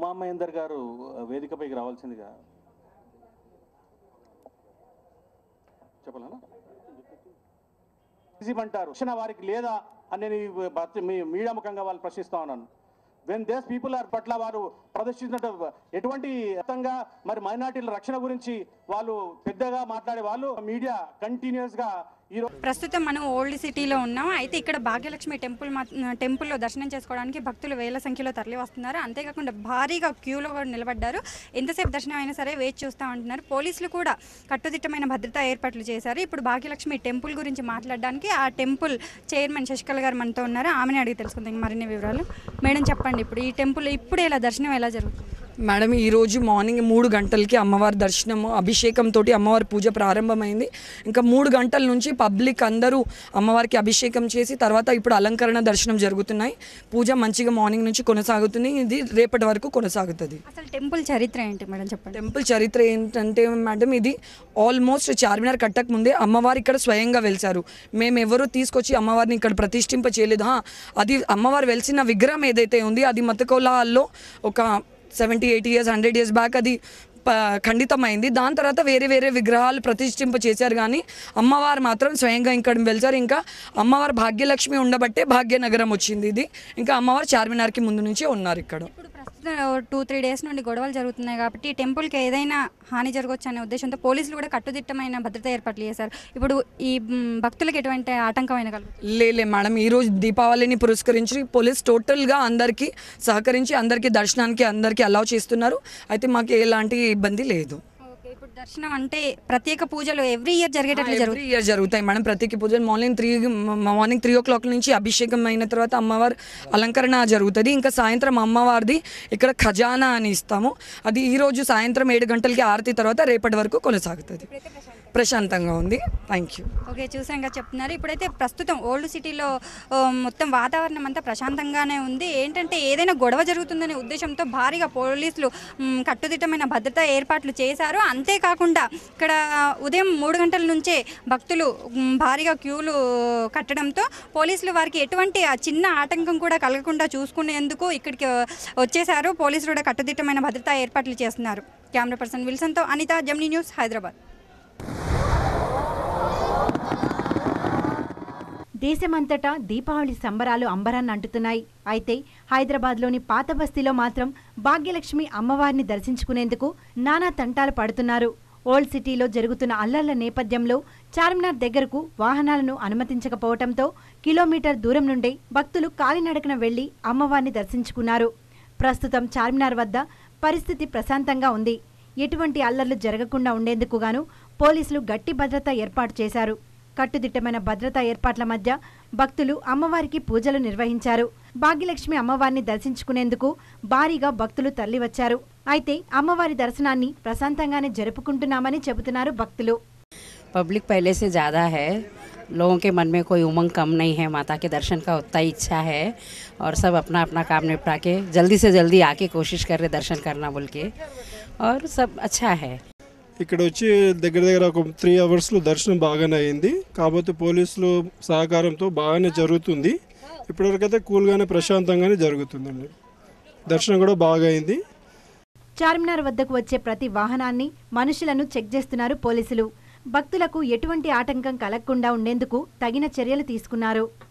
ఉమా మహేందర్ గారు వేదికపైకి రావాల్సిందిగా చెప్పాలనా అంటారు రక్షణ వారికి లేదా అని నేను ఈ భర్త- మీ మీడియా ముఖంగా వాళ్ళు ప్రశ్నిస్తా ఉన్నాను వెన్ దేస్ పీపుల్ ఆర్ పట్ల వారు ప్రదర్శించిన ఎటువంటి అర్థంగా మరి మైనార్టీల రక్షణ గురించి వాళ్ళు పెద్దగా మాట్లాడే వాళ్ళు మీడియా కంటిన్యూస్ గా ఈ రోజు ప్రస్తుతం మనం ఓల్డ్ సిటీలో ఉన్నాం అయితే ఇక్కడ భాగ్యలక్ష్మి టెంపుల్ మా- టెంపుల్లో దర్శనం చేసుకోవడానికి భక్తులు వేల సంఖ్యలో తరలి వస్తున్నారు అంతేకాకుండా భారీగా క్యూలో కూడా నిలబడ్డారు ఎంతసేపు దర్శనం అయినా సరే వేచి చూస్తూ ఉంటున్నారు పోలీసులు కూడా కట్టుదిట్టమైన భద్రతా ఏర్పాట్లు చేశారు ఇప్పుడు భాగ్యలక్ష్మి టెంపుల్ గురించి మాట్లాడడానికి ఆ టెంపుల్ చైర్మన్ శశికళ గారు మనతో ఉన్నారు ఆమెని అడిగి తెలుసుకుందాం మరిన్ని వివరాలు మేడం చెప్పండి ఇప్పుడు ఈ టెంపుల్ ఇప్పుడు ఎలా దర్శనం ఎలా జరుగుతుంది మేడం ఈరోజు మార్నింగ్ మూడు గంటలకి అమ్మవారి దర్శనము అభిషేకంతో అమ్మవారి పూజ ప్రారంభమైంది ఇంకా మూడు గంటల నుంచి పబ్లిక్ అందరూ అమ్మవారికి అభిషేకం చేసి తర్వాత ఇప్పుడు అలంకరణ దర్శనం జరుగుతున్నాయి పూజ మంచిగా మార్నింగ్ నుంచి కొనసాగుతుంది ఇది రేపటి వరకు కొనసాగుతుంది అసలు టెంపుల్ చరిత్ర ఏంటి మేడం చెప్పండి టెంపుల్ చరిత్ర ఏంటంటే మేడం ఇది ఆల్మోస్ట్ చార్మినార్ కట్టక ముందే అమ్మవారు ఇక్కడ స్వయంగా వెలిసారు మేము ఎవరు తీసుకొచ్చి అమ్మవారిని ఇక్కడ ప్రతిష్ఠింప చేయలేదు హా, అది అమ్మవారు వెలిసిన విగ్రహం ఏదైతే ఉంది అది మతకోలాల్లో ఒక seventy eighty years hundred years back అది ప- ఖండితమైంది దాని తర్వాత వేరే వేరే విగ్రహాలు ప్రతిష్ఠింప చేశారు కానీ అమ్మవారు మాత్రం స్వయంగా ఇక్కడ వెళ్తారు ఇంకా అమ్మవారు భాగ్యలక్ష్మి ఉండబట్టే భాగ్యనగరం వచ్చింది ఇది ఇంకా అమ్మవారు చార్మినార్కి ముందు నుంచే ఉన్నారు ఇక్కడ ఇప్పుడు ప్రస్తుతం టూ త్రీ డేస్ నుండి గొడవలు జరుగుతున్నాయి కాబట్టి ఈ టెంపుల్కి ఏదైనా హాని జరగవచ్చు అనే ఉద్దేశంతో పోలీసులు కూడా కట్టుదిట్టమైన భద్రతా ఏర్పాట్లు చేశారు ఇప్పుడు ఈ మ్, భక్తులకు ఎటువంటి ఆటంకమైన కలుగుతుంది లేలే మేడం ఈరోజు దీపావళిని పురస్కరించి పోలీస్ టోటల్గా అందరికీ సహకరించి అందరికీ దర్శనానికి అందరికీ అలౌ చేస్తున్నారు అయితే మాకు ఎలాంటి ఇబ్బంది లేదు ఓకే ఇప్పుడు దర్శనం అంటే ప్రత్యేక పూజలు ఎవ్రీ ఇయర్ జరిగేటట్లు ఎవ్రీ జరుగుతుంది ఇయర్ జరుగుతాయి మేడం ప్రతికి పూజలు morning three morning three o'clock నుంచి అభిషేకం అయిన తర్వాత అమ్మవారి అలంకరణ జరుగుతుంది ఇంకా సాయంత్రం అమ్మవారిది ఇక్కడ ఖజానా అని ఇస్తాము అది ఈ రోజు సాయంత్రం ఏడు గంటలకి ఆరతి తర్వాత రేపటి వరకు కొనసాగుతుంది ప్రశాంతంగా ఉంది థ్యాంక్ యూ ఓకే చూసాం కదా చెప్తున్నారు ఇప్పుడైతే ప్రస్తుతం ఓల్డ్ సిటీలో ఆ, మొత్తం వాతావరణం అంతా ప్రశాంతంగానే ఉంది ఏంటంటే ఏదైనా గొడవ జరుగుతుందనే ఉద్దేశంతో భారీగా పోలీసులు మ్, కట్టుదిట్టమైన భద్రతా ఏర్పాట్లు చేశారు అంతేకాకుండా ఇక్కడ ఉదయం మూడు గంటల నుంచే భక్తులు మ్, భారీగా క్యూలు కట్టడంతో పోలీసులు వారికి ఎటువంటి ఆ చిన్న ఆటంకం కూడా కలగకుండా చూసుకునేందుకు ఇక్కడికి వచ్చేశారు పోలీసులు కూడా కట్టుదిట్టమైన భద్రతా ఏర్పాట్లు చేస్తున్నారు కెమెరా పర్సన్ విల్సన్తో అనిత జమ్నీ న్యూస్ హైదరాబాద్ దేశమంతటా దీపావళి సంబరాలు అంబరాన్ని అంటుతున్నాయి అయితే హైదరాబాద్లోని పాత బస్తీలో మాత్రం భాగ్యలక్ష్మి అమ్మవారిని దర్శించుకునేందుకు నానా తంటాలు పడుతున్నారు ఓల్డ్ సిటీలో జరుగుతున్న అల్లర్ల నేపథ్యంలో చార్మినార్ దగ్గరకు వాహనాలను అనుమతించకపోవడంతో కిలోమీటర్ దూరం నుండే భక్తులు కాలినడకన వెళ్లి అమ్మవారిని దర్శించుకున్నారు ప్రస్తుతం చార్మినార్ వద్ద పరిస్థితి ప్రశాంతంగా ఉంది ఎటువంటి అల్లర్లు జరగకుండా ఉండేందుకు గాను పోలీసులు గట్టి భద్రత ఏర్పాటు చేశారు కట్టుదిట్టమైన భద్రతా ఏర్పాట్ల మధ్య భక్తులు అమ్మవారికి పూజలు నిర్వహించారు భాగ్యలక్ష్మి అమ్మవారిని దర్శించుకునేందుకు భారీగా భక్తులు తరలివచ్చారు అయితే అమ్మవారి దర్శనాన్ని ప్రశాంతంగానే జరుపుకుంటున్నామని చెబుతున్నారు భక్తులు पब्लिक पहले से ज़्यादा है लोगों के मन में कोई उमंग कम नहीं है माता के दर्शन का उतना ही इच्छा है और सब अपना अपना काम निपटा के जल्दी से जल्दी आके कोशिश कर रहे दर्शन करना बोल के और सब अच्छा है ఇక్కడ వచ్చి దగ్గర దగ్గర ఒక త్రీ అవర్స్లో దర్శనం బాగానే అయింది కాకపోతే పోలీసులు సహకారంతో బాగానే జరుగుతుంది ఇప్పటివరకైతే కూల్గానే ప్రశాంతంగానే జరుగుతుందండి దర్శనం కూడా బాగా అయింది చార్మినార్ వద్దకు వచ్చే ప్రతి వాహనాన్ని మనుషులను చెక్ చేస్తున్నారు పోలీసులు భక్తులకు ఎటువంటి ఆటంకం కలగకుండా ఉండేందుకు తగిన చర్యలు తీసుకున్నారు